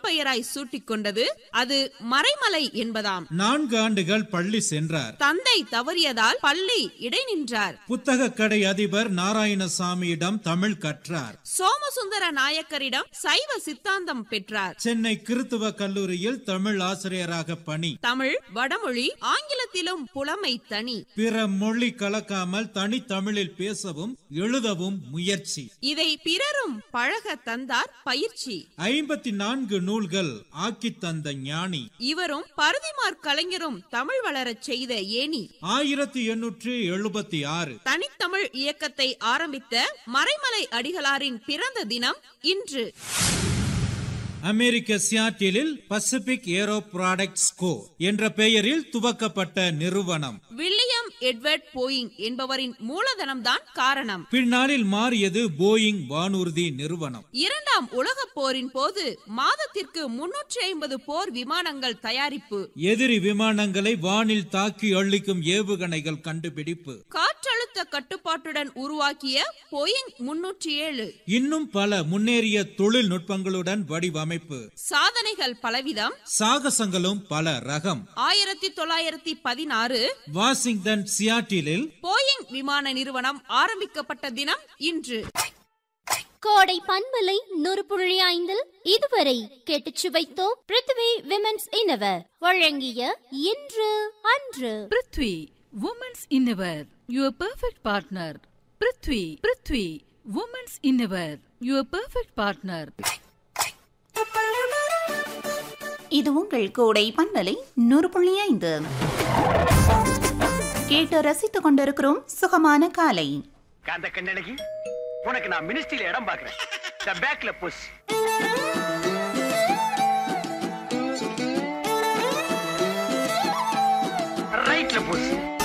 புனைப்பெயராய் சூட்டிக் கொண்டது அது மறைமலை என்பதாம் நான்கு ஆண்டுகள் பள்ளி சென்றார் தந்தை தவறியதால் பள்ளி இடைநின்றார் புத்தக கடை அதிபர் நாராயணசாமியிடம் தமிழ் கற்றார் சோமசுந்தர நாயக்கரிடம் சைவ சித்தாந்தம் பெற்றார் சென்னை கிறித்துவ கல்லூரியில் தமிழ் ஆசிரியராக பணி தமிழ் வடமொழி ஆங்கிலத்திலும் புலமை தனி பிற மொழி கலக்காமல் தனித்தமிழில் பேசவும் எழுதவும் முயற்சி இதை பிறரும் பழக தந்தார் பயிற்சி ஐம்பத்தி நான்கு நூல்கள் ஆக்கித் தந்த ஞானி இவரும் பருதிமார் கலைஞரும் தமிழ் வளரச் செய்த ஏணி ஆயிரத்தி எண்ணூற்று எழுபத்தி ஆறு தனித்தமிழ் இயக்கத்தை ஆரம்பித்த மறைமலை அடிகளாரின் பிறந்த தினம் இன்று அமெரிக்க சியாட்டிலில் பசிபிக் ஏரோ ப்ராடக்ட்ஸ் கோ என்ற பெயரில் துவக்கப்பட்ட நிறுவனம் வில்லியம் எட்வர்ட் போயிங் என்பவரின் மூலதனம்தான் காரணம் பின்னாளில் மாறியது போயிங் வானூர்தி நிறுவனம் இரண்டாம் உலகப் போரின் போது மாதத்திற்கு முன்னூற்றி ஐம்பது போர் விமானங்கள் தயாரிப்பு எதிரி விமானங்களை வானில் தாக்கி அழிக்கும் ஏவுகணைகள் கண்டுபிடிப்பு காற்றழுத்த கட்டுப்பாட்டுடன் உருவாக்கிய போயிங் முன்னூற்றி ஏழு இன்னும் பல முன்னேறிய தொழில்நுட்பங்களுடன் வடிவமைப்பு சாதனைகள் பலவிதம் சாகசங்களும் பல ரகம் ஆயிரத்தி தொள்ளாயிரத்தி பதினாறு வாஷிங்டன் சியாட்டிலில் போயிங் விமான நிறுவனம் ஆரம்பிக்கப்பட்ட தினம் இன்று கோடை பண்பலை நூறு புள்ளி ஐந்தில் இதுவரை கேட்டுச் சுவைத்தோம் பிருத்வி விமென்ஸ் இன்னவர் வழங்கிய இன்று அன்று prithvi women's innerwear your perfect partner prithvi prithvi women's innerwear your perfect partner இது உங்கள் கோடை பண்பலை நூறு புள்ளி ஐந்து கேட்டு ரசித்துக் கொண்டிருக்கிறோம் சுகமான காலை காந்த கண்ணழகி உனக்கு நான் மினிஸ்ட்ரியில இடம் பாக்குறேன் த பேக்ல புஷ் ரைட்ல புஷ்